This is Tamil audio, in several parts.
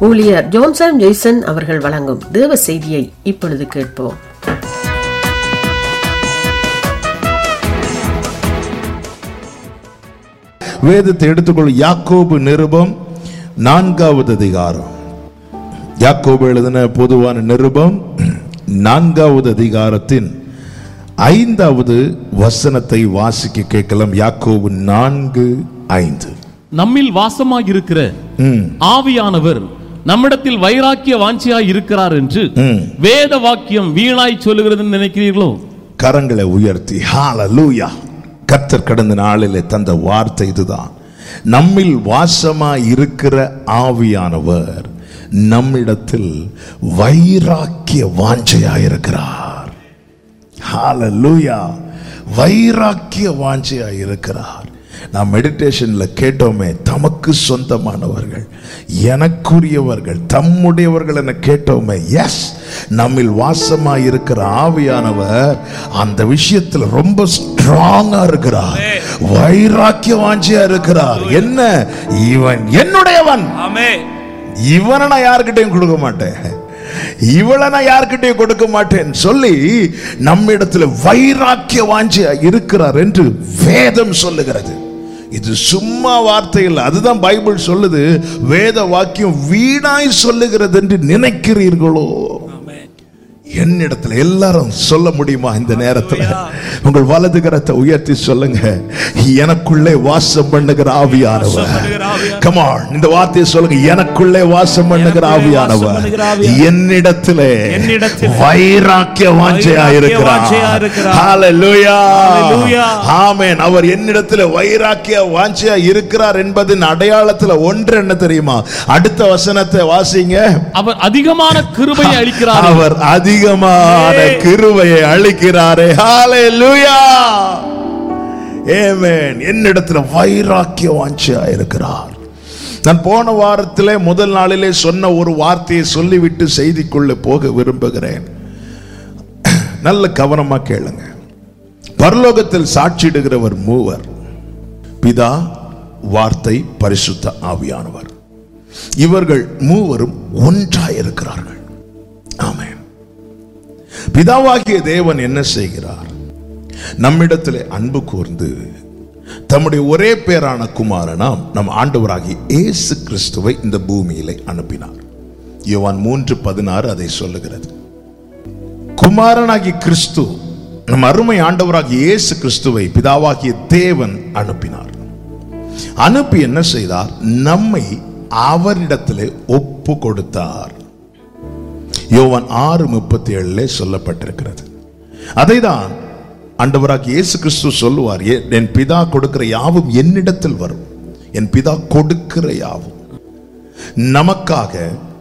ஊழியர் ஜோன்சன் ஜெய்சன் அவர்கள் வழங்கும் தேவ செய்தியை இப்பொழுது கேட்போம் வேதத்தை எடுத்துக்கொள் யாக்கோபு நிருபம் நான்காவது அதிகாரம் யாக்கோபு எழுதின பொதுவான நிருபம் நான்காவது அதிகாரத்தின் ஐந்தாவது வசனத்தை வாசிக்க கேட்கலாம் யாக்கோபு நான்கு ஐந்து நம்மில் வாசமாயிருக்கிற ம், ஆவியானவர் நம்மிடத்தில் வைராக்கிய வாஞ்சியாய் இருக்கிறார் என்று ம். வேத வாக்கியம் வீணாய் சொல்லுகிறது நினைக்கிறீர்களோ கரங்களை உயர்த்தி ஹalleluya கர்த்தர் கடந்த நாளிலே தந்த வார்த்தை இதுதான் நம்மில் வாசமாய் இருக்கிற ஆவியானவர் நம்மிடத்தில் வைராக்கிய வாஞ்சையாயிருக்கிறார் ஹalleluya வைராக்கிய வாஞ்சையாயிருக்கிறார் நாம் மெடிடேஷன்ல கேட்டோமே தமக்கு சொந்தமானவர்கள் எனக்குரியவர்கள் தம்முடையவர்கள் என கேட்டோமே எஸ் நம்மில் வாசமாய் இருக்கிற ஆவியானவர் அந்த விஷயத்துல ரொம்ப ஸ்ட்ராங்கா இருக்கிறார் வைராக்கிய வாஞ்சியா இருக்கிறார் என்ன இவன் என்னுடையவன் இவனை நான் யாருக்கிட்டையும் கொடுக்க மாட்டேன் இவளை நான் யாருக்கிட்டையும் கொடுக்க மாட்டேன் சொல்லி நம்மிடத்துல வைராக்கிய வாஞ்சியா இருக்கிறார் என்று வேதம் சொல்லுகிறது இது சும்மா வார்த்தை இல்லை அதுதான் பைபிள் சொல்லுது வேத வாக்கியம் வீணாய் சொல்லுகிறது என்று நினைக்கிறீர்களோ என்னிடத்துல எல்லாரும் சொல்ல முடியுமா இந்த நேரத்துல உங்கள் வலது கரத்தை உயர்த்தி சொல்லுங்க எனக்குள்ளே வாசம் பண்ணுகிற ஆவியானவர் கமான் இந்த வார்த்தையை சொல்லுங்க எனக்குள்ளே வாசம் பண்ணுகிற ஆவியானவர் என்னிடத்திலே வைராக்கிய வாஞ்சையா இருக்கிறார் ஹalleluya ஆமென் அவர் என்னிடத்திலே வைராக்கிய வாஞ்சையா இருக்கிறார் என்பதின் அடையாளத்துல ஒன்று என்ன தெரியுமா அடுத்த வசனத்தை வாசிங்க அவர் அதிகமான கிருபையை அளிக்கிறார் அவர் அதிகமான கிருபையை அளிக்கிறாரே ஹalleluya ஆமென் என்னிடத்துல வைராக்கிய வாஞ்சையா இருக்கிறார் நான் போன வாரத்திலே முதல் நாளிலே சொன்ன ஒரு வார்த்தையை சொல்லிவிட்டு செய்திக்குள்ள போக விரும்புகிறேன் நல்ல கவனமா கேளுங்க பரலோகத்தில் சாட்சியிடுகிறவர் மூவர் பிதா வார்த்தை பரிசுத்த ஆவியானவர் இவர்கள் மூவரும் ஒன்றாயிருக்கிறார்கள் ஆமென் பிதாவாகிய தேவன் என்ன செய்கிறார் நம்மிடத்திலே அன்பு கூர்ந்து தம்முடைய ஒரே பேரான குமாரனாம் நம் ஆண்டவராகிய இயேசு கிறிஸ்துவை இந்த பூமியிலே அனுப்பினார் யோவான் மூன்று பதினாறு அதை சொல்லுகிறது குமாரனாகிய கிறிஸ்து நம் அருமை ஆண்டவராகிய இயேசு கிறிஸ்துவை பிதாவாகிய தேவன் அனுப்பினார் அனுப்பி என்ன செய்தார் நம்மை அவரிடத்திலே ஒப்பு கொடுத்தார் யோவான் ஆறு முப்பத்தி ஏழுல சொல்லப்பட்டிருக்கிறது அதைதான் ஆண்டவராகிய இயேசு கிறிஸ்து சொல்லுவார் "ஏ- என் பிதா கொடுக்கிற யாவும் என்னிடத்தில் வரும் என் பிதா கொடுக்கிற யாவும் நமக்காக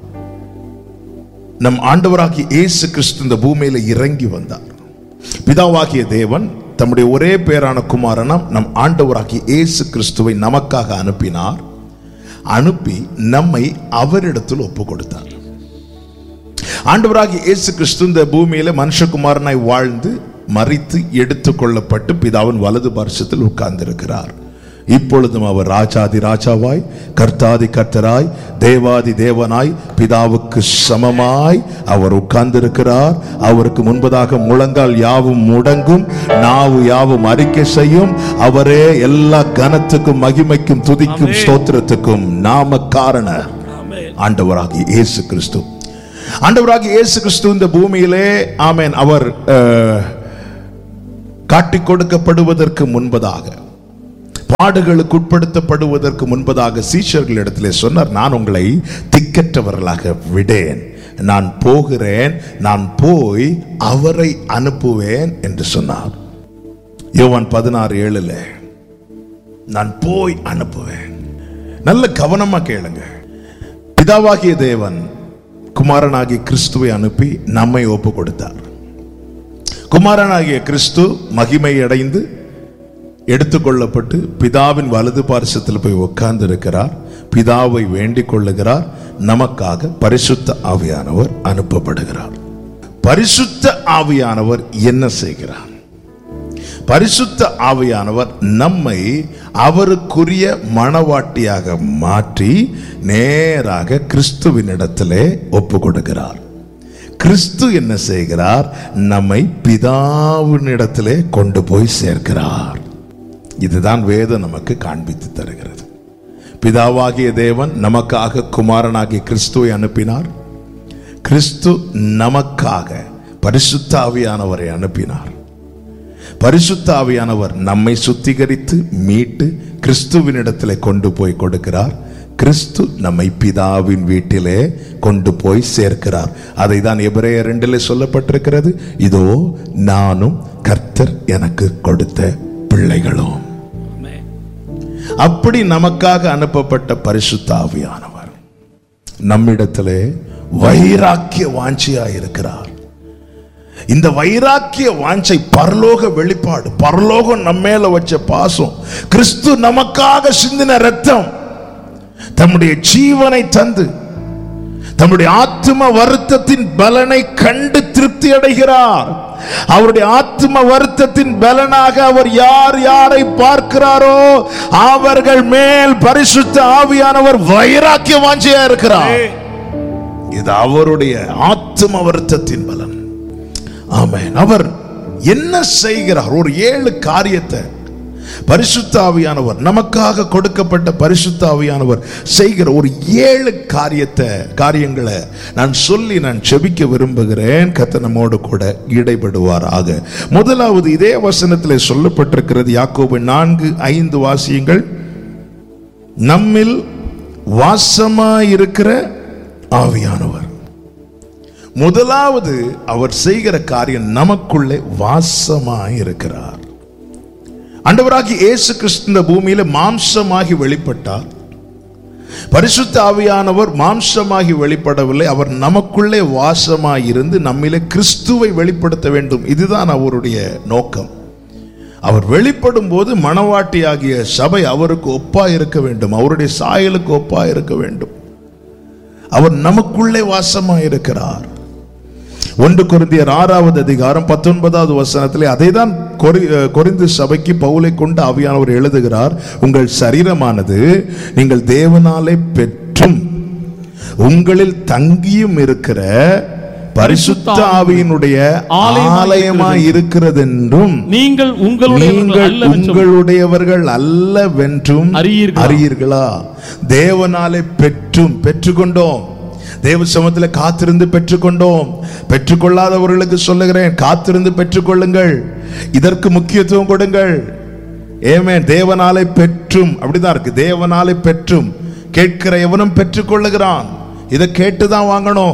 நம் ஆண்டவராகிய இயேசு கிறிஸ்து இந்த பூமியில இறங்கி வந்தார் பிதாவாகிய தேவன் தம்முடைய ஒரே பேரான குமாரனாம் நம் ஆண்டவராகிய இயேசு கிறிஸ்துவை நமக்காக அனுப்பினார் அனுப்பி நம்மை அவரிடத்தில் ஒப்பு கொடுத்தார் ஆண்டவராகிய இயேசு கிறிஸ்து இந்த பூமியில மனுஷகுமாரனாய் வாழ்ந்து மறித்து எடுத்துக் கொள்ளப்பட்டு பிதாவின் வலது பார்சத்தில் உட்கார்ந்திருக்கிறார் இப்பொழுதும் அவர் ராஜாதி ராஜாவாய் கர்த்தாதி கர்த்தராய் தேவாதி தேவனாய் பிதாவுக்கு சமமாய் அவர் உட்கார்ந்திருக்கிறார் அவருக்கு முன்பதாக முழங்கால் யாவும் முடங்கும் நாவு யாவும் அறிக்கை செய்யும் அவரே எல்லா கனத்துக்கும் மகிமைக்கும் துதிக்கும் ஸ்தோத்திரத்துக்கும் நாம காரணர் ஆண்டவராகிய இயேசு கிறிஸ்து ஆண்டவராகிய இயேசு கிறிஸ்து இந்த பூமியிலே ஆமென் அவர் அஹ், காட்டிக் கொடுக்கப்படுவதற்கு முன்பதாக பாடுகளுக்கு உட்படுத்தப்படுவதற்கு முன்பதாக சீஷர்களிடத்திலே சொன்னார் நான் உங்களை திக்கற்றவர்களாக விடேன் நான் போகிறேன் நான் போய் அவரை அனுப்புவேன் என்று சொன்னார் யோவான் பதினாறு ஏழுல நான் போய் அனுப்புவேன் நல்ல கவனமா கேளுங்க பிதாவாகிய தேவன் குமாரனாகிய கிறிஸ்துவை அனுப்பி நம்மை ஒப்பு கொடுத்தார் குமாரனாகிய கிறிஸ்து மகிமை அடைந்து எடுத்துக்கொள்ளப்பட்டு பிதாவின் வலது பார்சத்தில் போய் உட்கார்ந்து இருக்கிறார் பிதாவை வேண்டிக் கொள்ளுகிறார் நமக்காக பரிசுத்த ஆவியானவர் அனுப்பப்படுகிறார் பரிசுத்த ஆவியானவர் என்ன செய்கிறார் பரிசுத்த ஆவியானவர் நம்மை அவருக்குரிய மணவாட்டியாக மாற்றி நேராக கிறிஸ்துவினிடத்திலே ஒப்பு கொடுக்கிறார் கிறிஸ்து என்ன செய்கிறார் நம்மை பிதாவினிடத்திலே கொண்டு போய் சேர்க்கிறார் இதுதான் வேதம் நமக்கு காண்பித்து தருகிறது பிதாவாகிய தேவன் நமக்காக குமாரனாகிய கிறிஸ்துவை அனுப்பினார் கிறிஸ்து நமக்காக பரிசுத்த ஆவியானவரை அனுப்பினார் பரிசுத்த ஆவியானவர் நம்மை சுத்திகரித்து மீட்டு கிறிஸ்துவினிடத்திலே கொண்டு போய் கொடுக்கிறார் கிறிஸ்து நம்மை பிதாவின் வீட்டிலே கொண்டு போய் சேர்க்கிறார் அதை தான் எபிரேயர் ரெண்டிலே சொல்லப்பட்டிருக்கிறது இதோ நானும் கர்த்தர் எனக்கு கொடுத்த பிள்ளைகளும் அப்படி நமக்காக அனுப்பப்பட்ட பரிசுத்த ஆவியானவர் நம்மிடத்திலே வைராக்கிய வாஞ்சியா இருக்கிறார் இந்த வைராக்கிய வாஞ்சை பரலோக வெளிப்பாடு பரலோகம் நம்ம மேல வச்ச பாசம் கிறிஸ்து நமக்காக சிந்தின ரத்தம் தம்முடைய ஜீவனை தந்து தம்முடைய ஆத்ம வருத்தத்தின் பலனை கண்டு திருப்தி அடைகிறார் அவருடைய ஆத்ம வருத்தத்தின் பலனாக அவர் யார் யாரை பார்க்கிறாரோ அவர்கள் மேல் பரிசுத்த ஆவியானவர் வைராக்கிய வாஞ்சியா இருக்கிறார் இது அவருடைய ஆத்ம வருத்தத்தின் பலன் ஆமென் அவர் என்ன செய்கிறார் ஒரு ஏழு காரியத்தை பரிசுத்த ஆவியானவர் நமக்காக கொடுக்கப்பட்ட பரிசுத்த ஆவியானவர் செய்கிற ஒரு ஏழு காரியத்தை காரியங்களை நான் சொல்லி நான் செபிக்க விரும்புகிறேன் கத்த நம்மோடு கூட இடைபடுவாராக முதலாவது இதே வசனத்தில் சொல்லப்பட்டிருக்கிறது யாக்கோபு நான்கு ஐந்து வாசியங்கள் நம்மில் வாசமாயிருக்கிற ஆவியானவர் முதலாவது அவர் செய்கிற காரியம் நமக்குள்ளே வாசமாய் இருக்கிறார் ஆண்டவராகி இயேசு கிறிஸ்து இந்த பூமியில மாம்சமாகி வெளிப்பட்டார் பரிசுத்த ஆவியானவர் மாம்சமாகி வெளிப்படவில்லை அவர் நமக்குள்ளே வாசமாய் இருந்து நம்மிலே கிறிஸ்துவை வெளிப்படுத்த வேண்டும் இதுதான் அவருடைய நோக்கம் அவர் வெளிப்படும் போது மணவாட்டியாகிய சபை அவருக்கு ஒப்பா இருக்க வேண்டும் அவருடைய சாயலுக்கு ஒப்பா இருக்க வேண்டும் அவர் நமக்குள்ளே வாசமாய் இருக்கிறார் ஒன்று கொரிந்தியர் ஆறாவது அதிகாரம் பத்தொன்பதாவது வசனத்திலே அதை தான் கொரிந்து சபைக்கு பவுலை கொண்டு ஆவியானவர் எழுதுகிறார் உங்கள் சரீரமானது நீங்கள் தேவனாலே பெற்றும் உங்களில் தங்கியும் இருக்கிற பரிசுத்த ஆவியினுடைய ஆலயமாய் இருக்கிறது என்றும் நீங்கள் உங்களுடைய நீங்கள் உங்களுடையவர்கள் அல்லவென்றும் அறியீர்களா? அறியீர்களா தேவனாலே பெற்றும் பெற்றுக்கொண்டோம் தேவ சமத்தில் காத்திருந்து பெற்றுக்கொண்டோம் பெற்றுக்கொள்ளாதவர்களுக்கு சொல்லுகிறேன் காத்திருந்து பெற்றுக்கொள்ளுங்கள் இதற்கு முக்கியத்துவம் கொடுங்கள் ஏமே தேவனாலே பெற்றும் அப்படிதான் இருக்கு தேவனாலே பெற்றும் கேட்கிற எவனும் பெற்றுக்கொள்ளுகிறான் இதை கேட்டுதான் வாங்கணும்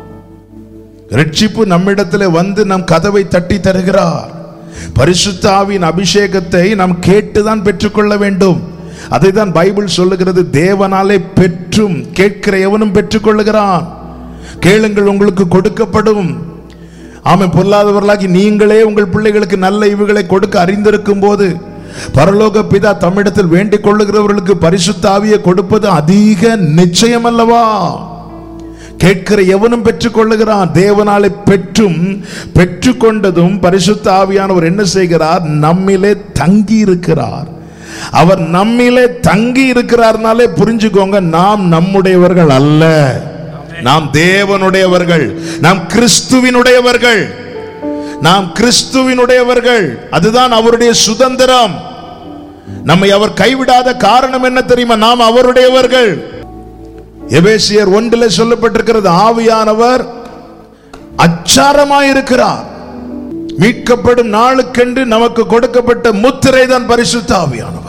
ரட்சிப்பு நம்மிடத்தில் வந்து நம் கதவை தட்டி தருகிறார் பரிசுத்த ஆவியின் அபிஷேகத்தை நாம் கேட்டுதான் பெற்றுக்கொள்ள வேண்டும் அதை தான் பைபிள் சொல்லுகிறது தேவனாலே பெற்றும் கேட்கிற எவனும் பெற்றுக்கொள்ளுகிறான் கேளுங்கள் உங்களுக்கு கொடுக்கப்படும் ஆமை பொல்லாதவர்களாகி நீங்களே உங்கள் பிள்ளைகளுக்கு நல்ல இவுகளை கொடுக்க அறிந்திருக்கும் போது பரலோக பிதா தம்மிடத்தில் வேண்டிக் கொள்ளுகிறவர்களுக்கு பரிசுத்த ஆவியை கொடுப்பது அதிக நிச்சயம் அல்லவா கேட்கிற எவனும் பெற்றுக்கொள்ளுகிறான் தேவனாலே பெற்றும் பெற்றுக்கொண்டதும் பரிசுத்த ஆவியானவர் என்ன செய்கிறார் நம்மிலே தங்கி இருக்கிறார் அவர் நம்மிலே தங்கி இருக்கிறார்னாலே புரிஞ்சுக்கோங்க நாம் நம்முடையவர்கள் அல்ல நாம் தேவனுடையவர்கள் நாம் கிறிஸ்துவினுடையவர்கள் நாம் கிறிஸ்துவினுடையவர்கள் அதுதான் அவருடைய சுதந்திரம் நம்மை அவர் கைவிடாத காரணம் என்ன தெரியுமா நாம் அவருடையவர்கள் எபேசியர் ஒன்றில் சொல்லப்பட்டிருக்கிறது ஆவியானவர் அச்சாரமாயிருக்கிறார் மீட்கப்படும் நாளுக்கென்று நமக்கு கொடுக்கப்பட்ட முத்திரை தான் பரிசுத்த ஆவியானவர்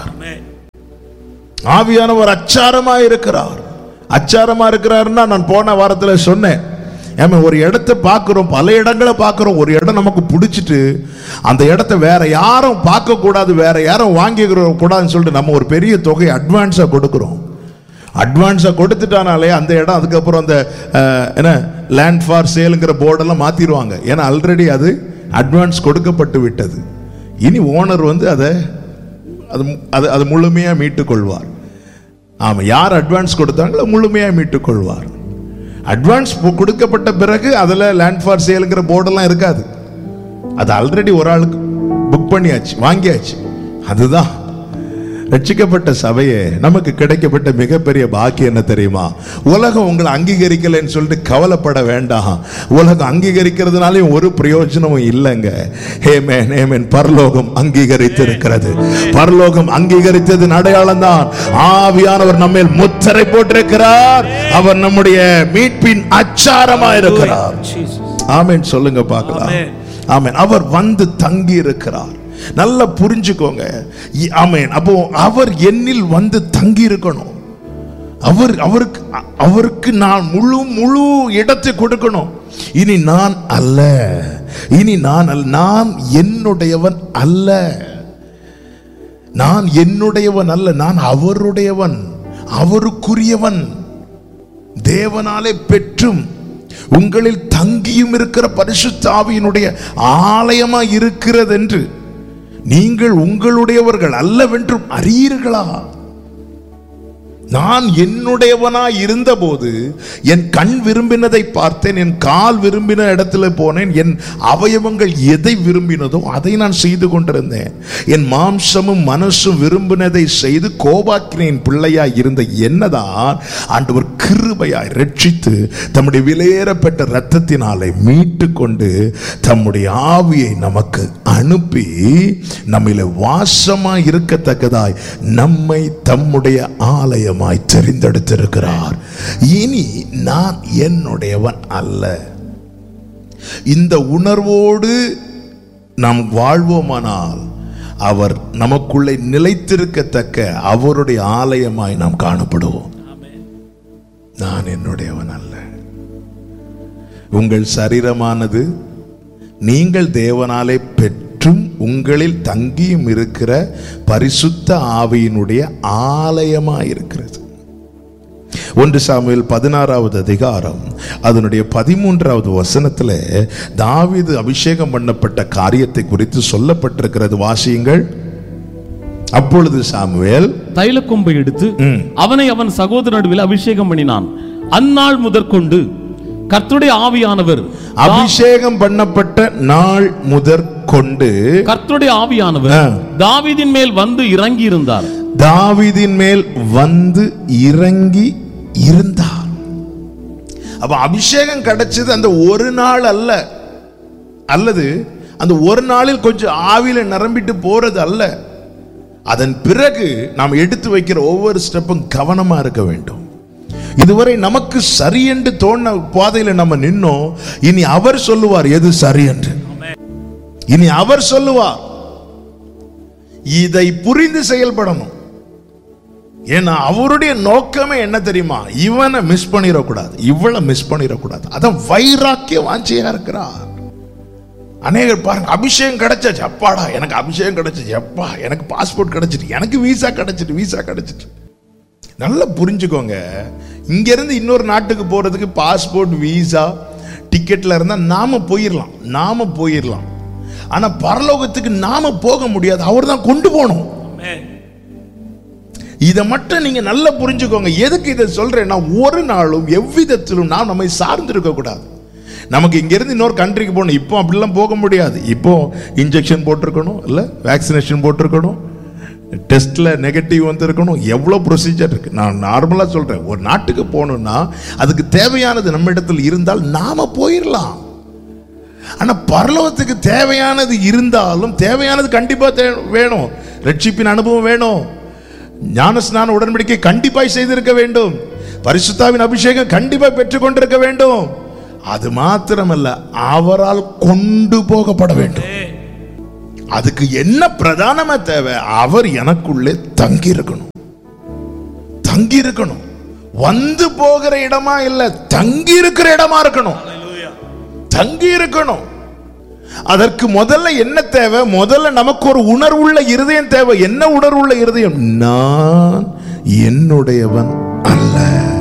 ஆவியானவர் அச்சாரமா இருக்கிறார் அச்சாரமா இருக்கிறாருன்னா நான் போன வாரத்தில் சொன்னேன் ஏமா ஒரு இடத்த பார்க்குறோம் பல இடங்களை பார்க்குறோம் ஒரு இடம் நமக்கு பிடிச்சிட்டு அந்த இடத்த வேற யாரும் பார்க்க கூடாது வேற யாரும் வாங்கிக்கிற கூடாதுன்னு சொல்லிட்டு நம்ம ஒரு பெரிய தொகை அட்வான்ஸாக கொடுக்குறோம் அட்வான்ஸாக கொடுத்துட்டானாலே அந்த இடம் அதுக்கப்புறம் அந்த அஹ், என்ன லேண்ட் ஃபார் சேலுங்கிற போர்டெல்லாம் மாற்றிடுவாங்க ஏன்னா ஆல்ரெடி அது அட்வான்ஸ் கொடுக்கப்பட்டு விட்டது இனி ஓனர் வந்து அதை அது அது அது முழுமையாக மீட்டுக் கொள்வார் ஆமாம் யார் அட்வான்ஸ் கொடுத்தாங்களோ முழுமையாக மீட்டுக் கொள்வார் அட்வான்ஸ் கொடுக்கப்பட்ட பிறகு அதில் லேண்ட் ஃபார் சேலுங்கிற போர்டெல்லாம் இருக்காது அது ஆல்ரெடி ஒரு ஆளுக்கு புக் பண்ணியாச்சு வாங்கியாச்சு அதுதான் ரட்சிக்கப்பட்ட சபையே நமக்கு கிடைக்கப்பட்ட மிகப்பெரிய பாக்கியம் என்ன தெரியுமா உலகம் உங்களை அங்கீகரிக்கலைன்னு சொல்லிட்டு கவலைப்பட வேண்டாம் உலகம் அங்கீகரிக்கிறதுனாலையும் ஒரு பிரயோஜனமும் இல்லைங்க ஏமேன் ஏமேன் பரலோகம் அங்கீகரித்து இருக்கிறது பரலோகம் அங்கீகரித்ததின் அடையாளம் தான் ஆவியானவர் நம்மேல் முத்திரை போட்டிருக்கிறார் அவர் நம்முடைய மீட்பின் அச்சாரமா இருக்கிறார் ஆமென் சொல்லுங்க பார்க்கலாம் ஆமென் அவர் வந்து தங்கி இருக்கிறார் நல்லா புரிஞ்சுக்கோங்க இ- ஆமென் அப்போ அவர் என்னில் வந்து தங்கி இருக்கணும் அவர் அவருக்கு அ- அவருக்கு நான் முழு முழு இடத்தை கொடுக்கணும் இனி நான் அல்ல இனி நான் அல்ல நான் என்னுடையவன் அல்ல நான் என்னுடையவன் அல்ல நான் அவருடையவன் அவருக்குரியவன் தேவனாலே பெற்றும் உங்களில் தங்கியும் இருக்கிற பரிசுத்த ஆவியினுடைய ஆலயமா இருக்கிறது என்று நீங்கள் உங்களுடையவர்கள் அல்லவென்றும் அறியீர்களா நான் என்னுடையவனாய் இருந்தபோது என் கண் விரும்பினதை பார்த்தேன் என் கால் விரும்பின இடத்துல போனேன் என் அவயவங்கள் எதை விரும்பினதோ அதை நான் செய்து கொண்டிருந்தேன் என் மாம்சமும் மனசும் விரும்பினதை செய்து கோபாக்கினேன் பிள்ளையாய் இருந்த என்னதான் ஆண்டவர் கிருபையாய் ரட்சித்து தம்முடைய விலையேறப்பட்ட இரத்தத்தினாலே மீட்டு கொண்டு தம்முடைய ஆவியை நமக்கு அனுப்பி நம்மில வாசமாய் இருக்கத்தக்கதாய் நம்மை தம்முடைய ஆலயமாய் தெரிந்தெடுத்திருக்கிறார் இனி நான் என்னுடையவன் அல்ல இந்த உணர்வோடு நாம் வாழ்வோமானால் அவர் நமக்குள்ளே நிலைத்திருக்கத்தக்க அவருடைய ஆலயமாய் நாம் காணப்படுவோம் நான் என்னுடையவன் அல்ல உங்கள் சரீரமானது நீங்கள் தேவனாலே பெற்றும் உங்களில் தங்கியும் இருக்கிற பரிசுத்த ஆவியினுடைய ஆலயமாய் இருக்கிறது ஒன்று சாமுவேல் பதினாறாவது அதிகாரம் அதனுடைய பதிமூன்றாவது வசனத்துல தாவீது அபிஷேகம் பண்ணப்பட்ட காரியத்தை குறித்து சொல்லப்பட்டிருக்கிறது வாசியுங்கள் அப்பொழுது சாமுவேல் தைலக்கொம்பை எடுத்து ம். அவனை அவன் சகோதர நடுவில் அபிஷேகம் பண்ணினான் அந்நாள் முதற்கொண்டு கர்த்தருடைய ஆவியானவர் அபிஷேகம் பண்ணப்பட்ட நாள் முதற் கொண்டு கர்த்தருடைய ஆவியானவர் ஆ. தாவீதின் மேல் வந்து இறங்கி இருந்தார் தாவீதின் மேல் வந்து இறங்கி இருந்தார் அப்ப அபிஷேகம் கிடைச்சது அந்த ஒரு நாள் அல்ல அல்லது அந்த ஒரு நாளில் கொஞ்சம் ஆவியில நிரம்பிட்டு போறது அல்ல அதன் பிறகு நாம் எடுத்து வைக்கிற ஒவ்வொரு ஸ்டெப்பும் கவனமா இருக்க வேண்டும் இதுவரை நமக்கு சரி என்று தோண பாதையில நம்ம நின்னோம் இனி அவர் சொல்லுவார் எது சரி என்று இனி அவர் சொல்லுவார் இதை புரிந்து செயல்படணும் ஏன்னா அவருடைய நோக்கமே என்ன தெரியுமா இவனை மிஸ் பண்ணிடக்கூடாது இவளை மிஸ் பண்ணிடக்கூடாது அதான் வைராக்கிய வாஞ்சியா இருக்கிறார் அநேகர் பாருங்க அபிஷேகம் கிடைச்சாச்சு அப்பாடா எனக்கு அபிஷேகம் கிடைச்சிச்சு எப்பா எனக்கு பாஸ்போர்ட் கிடைச்சிட்டு எனக்கு வீசா கிடைச்சிட்டு வீசா கிடைச்சிட்டு நல்லா புரிஞ்சுக்கோங்க இங்க இருந்து இன்னொரு நாட்டுக்கு போறதுக்கு பாஸ்போர்ட் வீசா டிக்கெட்ல இருந்தா நாம போயிடலாம் நாம போயிடலாம் ஆனா பரலோகத்துக்கு நாம போக முடியாது அவர் தான் கொண்டு போகணும் இதை மட்டும் நீங்க நல்லா புரிஞ்சுக்கோங்க எதுக்கு இதை சொல்றேன்னா ஒரு நாளும் எவ்விதத்திலும் நாம் நம்மை சார்ந்திருக்க கூடாது நமக்கு இங்க இருந்து இன்னொரு கண்ட்ரிக்கு போகணும் இப்போ அப்படிலாம் போக முடியாது இப்போ இன்ஜெக்ஷன் போட்டிருக்கணும் இல்ல வேக்சினேஷன் போட்டிருக்கணும் டெஸ்ட்ல நெகட்டிவ் வந்திருக்கணும் எவ்வளோ ப்ரொசீஜர் இருக்கு நான் நார்மலாக சொல்றேன் ஒரு நாட்டுக்கு போகணும்னா அதுக்கு தேவையானது நம்ம இடத்துல இருந்தால் நாம போயிடலாம் ஆனா பரலோகத்துக்கு தேவையானது இருந்தாலும் தேவையானது கண்டிப்பா தே- வேணும் ரட்சிப்பின் அனுபவம் வேணும் ஞானஸ்நான உடன்படிக்கை கண்டிப்பாய் செய்திருக்க வேண்டும் பரிசுத்தாவின் அபிஷேகம் கண்டிப்பாய் பெற்றுக்கொண்டிருக்க வேண்டும் அது மாத்திரமல்ல அவரால் கொண்டு போகப்பட வேண்டும் அதுக்கு என்ன பிரதானமா தேவை அவர் எனக்குள்ளே தங்கி இருக்கணும் தங்கி இருக்கணும் வந்து போகிற இடமா இல்ல தங்கி இருக்கிற இடமா இருக்கணும் தங்கி இருக்கணும் அதற்கு முதல்ல என்ன தேவை முதல்ல நமக்கு ஒரு உணர்வுள்ள இருதயம் தேவை என்ன உணர்வுள்ள இருதயம் நான் என்னுடையவன் அல்ல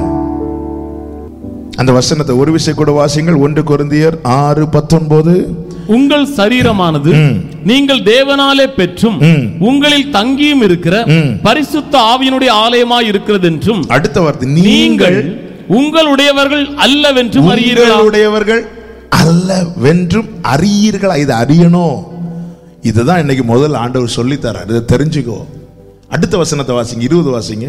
அந்த வசனத்தை ஒரு விஷயம் கூட வாசிங்கள் ஒன்று கொரிந்தியர் ஆறு பத்தொன்பது உங்கள் சரீரமானது ம். நீங்கள் தேவனாலே பெற்றும் ம். உங்களில் தங்கியும் இருக்கிற ம். பரிசுத்த ஆவியினுடைய ஆலயமாய் இருக்கிறது என்றும் அடுத்த வார்த்தை நீங்கள் நீங்கள் உங்களுடையவர்கள் அல்லவென்றும் அறியீர்களா உங்களுடையவர்கள் அல்ல வென்றும் அறியீர்களா இது அறியணும் இதுதான் இன்னைக்கு முதல் ஆண்டவர் சொல்லி தரார் இதை தெரிஞ்சுக்கோ அடுத்த வசனத்தை வாசிங்க இருபது வாசிங்க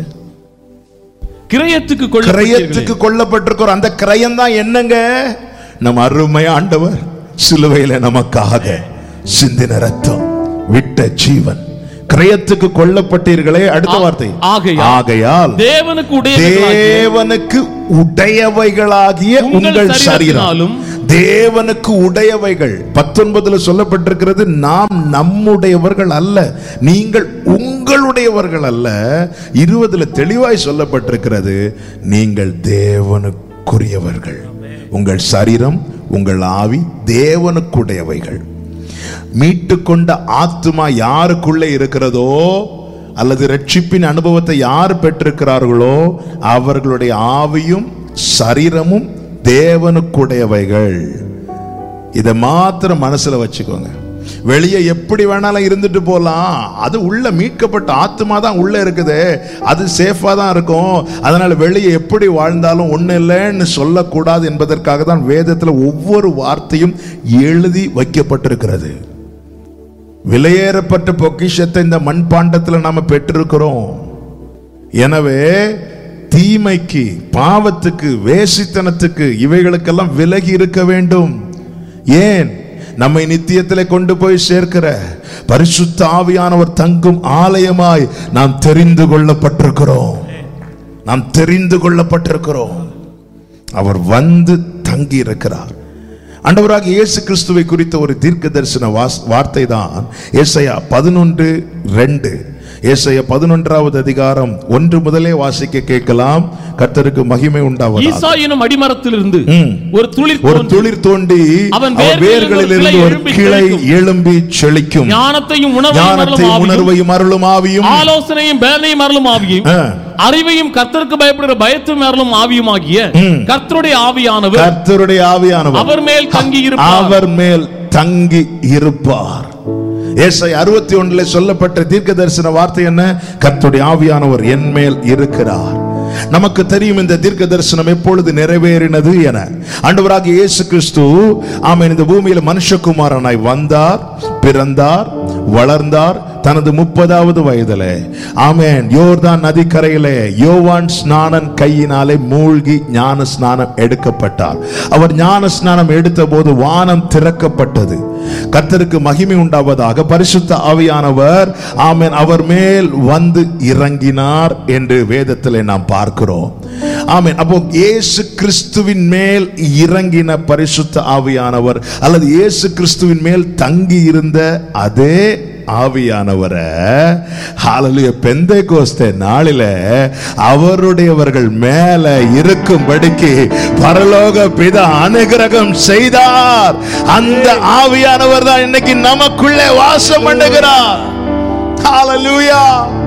கிரயத்துக்கு கிரயத்துக்கு கொள்ளப்பட்டீர்களே. கொல்லப்பட்டிருக்கிறோம் அந்த கிரயம் தான் என்னங்க நம்ம அருமை ஆண்டவர் சிலுவையில நமக்காக சிந்தின ரத்தம் விட்ட ஜீவன் கிரயத்துக்கு கொல்லப்பட்டீர்களே அடுத்த ஆ- வார்த்தை ஆகையால் ஆகையால் தேவனுக்கு உடையவர்களாகிய தேவனுக்கு உடையவைகளாகிய உங்கள் உங்கள் சரீரம் சரீரத்தினாலும் தேவனுக்கு உடையவைகள் பத்தொன்பதுல சொல்லப்பட்டிருக்கிறது நாம் நம்முடையவர்கள் அல்ல நீங்கள் உங்களுடையவர்கள் அல்ல இருபதுல தெளிவாய் சொல்லப்பட்டிருக்கிறது நீங்கள் தேவனுக்குரியவர்கள் உங்கள் சரீரம் உங்கள் ஆவி தேவனுக்குடையவைகள் மீட்டுக்கொண்ட ஆத்துமா யாருக்குள்ளே இருக்கிறதோ அல்லது ரட்சிப்பின் அனுபவத்தை யார் பெற்றிருக்கிறார்களோ அவர்களுடைய ஆவியும் சரீரமும் தேவனுக்குடையவைகள் இதை மாத்திரம் மனசுல வச்சுக்கோங்க வெளியே எப்படி வேணாலும் இருந்துட்டு போலாம் அது உள்ள மீட்கப்பட்ட ஆத்மா தான் உள்ள இருக்குது அது சேஃபா தான் இருக்கும் அதனால வெளியே எப்படி வாழ்ந்தாலும் ஒண்ணு இல்லைன்னு சொல்லக்கூடாது என்பதற்காக தான் வேதத்துல ஒவ்வொரு வார்த்தையும் எழுதி வைக்கப்பட்டிருக்கிறது விலையேறப்பட்ட பொக்கிஷத்தை இந்த மண்பாண்டத்தில் நாம பெற்றிருக்கிறோம் எனவே தீமைக்கு பாவத்துக்கு வேசித்தனத்துக்கு இவைகளுக்கெல்லாம் விலகி இருக்க வேண்டும் ஏன் நம்மை நித்தியத்திலே கொண்டு போய் சேர்க்கிற பரிசுத்த ஆவியானவர் தங்கும் ஆலயமாய் நாம் தெரிந்து கொள்ளப்பட்டிருக்கிறோம் நாம் தெரிந்து கொள்ளப்பட்டிருக்கிறோம் அவர் வந்து தங்கி இருக்கிறார் ஆண்டவராக இயேசு கிறிஸ்துவை குறித்த ஒரு தீர்க்க தரிசன வாஸ் வார்த்தை தான் ஏசையா பதினொன்று ரெண்டு ஏசையா பதினொன்றாவது அதிகாரம் ஒன்று முதலே வாசிக்க கேட்கலாம் கர்த்தருக்கு மகிமை உண்டாவதாக ஈசா எனும் அடிமரத்திலிருந்து ம். ஒரு துளிர் ஒரு தோன்றி துளிர் தோண்டி அவன் அவன் வேர்களிலிருந்து ஒரு கிளை எழும்பி செழிக்கும் ஞானத்தையும் உணர்வையும் ஞானத்தை அருளும் ஆவியும், உணர்வையும் அருளும் ஆவியும் ஆலோசனையும் பேரனையும் அருளும் ஆவியும் ஆ. அறிவையும் கர்த்தருக்கு பயப்படுகிற பயத்தும் அருளும் ஆவியுமாகிய கர்த்தருடைய ஆவியானவர் கர்த்தருடைய ஆவியானவர் அவர் மேல் தங்கி இருப்பார் அவர் மேல் தங்கி இருப்பார் ஏசை அறுபத்தி ஒன்றுல சொல்லப்பட்ட தீர்க்க தரிசன வார்த்தை என்ன கர்த்தருடைய ஆவியானவர் என் மேல் இருக்கிறார் நமக்கு தெரியும் இந்த தீர்க்க தரிசனம் எப்பொழுது நிறைவேறினது என ஆண்டவராக இயேசு கிறிஸ்து ஆமென் இந்த பூமியில மனுஷகுமாரனாய் வந்தார் பிறந்தார் வளர்ந்தார் தனது முப்பதாவது வயதிலே ஆமென் யோர்தான் நதிக்கரையிலே யோவான் ஸ்நானன் கையினாலே மூழ்கி ஞான ஸ்நானம் எடுக்கப்பட்டார் அவர் ஞான ஸ்நானம் எடுத்த போது வானம் திறக்கப்பட்டது கர்த்தருக்கு மகிமை உண்டாவதாக பரிசுத்த ஆவியானவர் ஆமென் அவர் மேல் வந்து இறங்கினார் என்று வேதத்திலே நாம் பார்க்கிறோம் ஆமென் அப்போ இயேசு கிறிஸ்துவின் மேல் இறங்கின பரிசுத்த ஆவியானவர் அல்லது இயேசு கிறிஸ்துவின் மேல் தங்கி இருந்த அதே ஆவியானவரை ஹalleluya பெந்தேகோஸ்தே நாளில அவருடையவர்கள் மேல இருக்கும்படிக்கு பரலோக பிதா அனுகிரகம் செய்தார் அந்த ஆவியானவர் தான் இன்னைக்கு நமக்குள்ளே வாசம் பண்ணுகிறார் ஹalleluya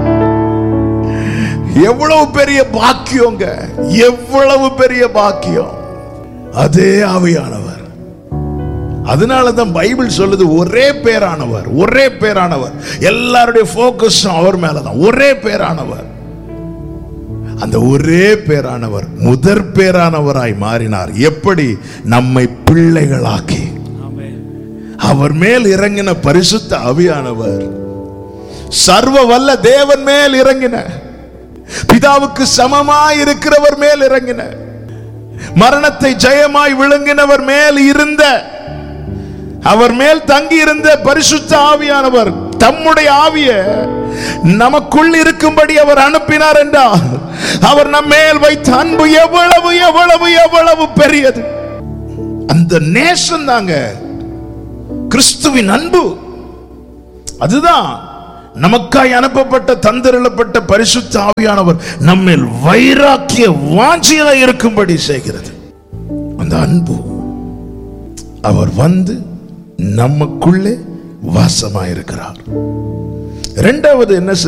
எவ்வளவு பெரிய பாக்கியங்க எவ்வளவு பெரிய பாக்கியம் அதே ஆவியானவர் அதனால தான் பைபிள் சொல்லுது ஒரே பேரானவர் ஒரே பேரானவர் எல்லாருடைய போக்கஸும் அவர் மேலதான் ஒரே பேரானவர் அந்த ஒரே பேரானவர் முதற் பேரானவராய் மாறினார் எப்படி நம்மை பிள்ளைகளாக்கி அவர் மேல் இறங்கின பரிசுத்த ஆவியானவர் சர்வ வல்ல தேவன் மேல் இறங்கின பிதாவுக்கு சமமாய் இருக்கிறவர் மேல் இறங்கின மரணத்தை ஜெயமாய் விழுங்கினவர் மேல் இருந்த அவர் மேல் தங்கி இருந்த பரிசுத்த ஆவியானவர் தம்முடைய ஆவிய நமக்குள் இருக்கும்படி அவர் அனுப்பினார் என்றால் அவர் நம் மேல் வைத்த அன்பு எவ்வளவு எவ்வளவு எவ்வளவு பெரியது அந்த நேசம் தாங்க கிறிஸ்துவின் அன்பு அதுதான் நமக்காய் அனுப்பப்பட்ட தந்திரப்பட்ட பரிசுத்த ஆவியானவர் நம்மில் வைராக்கிய வாஞ்சியா இருக்கும்படி செய்கிறது அந்த அன்பு அவர் வந்து நமக்குள்ளே வாசமாயிருக்கிறார் இரண்டாவது என்ன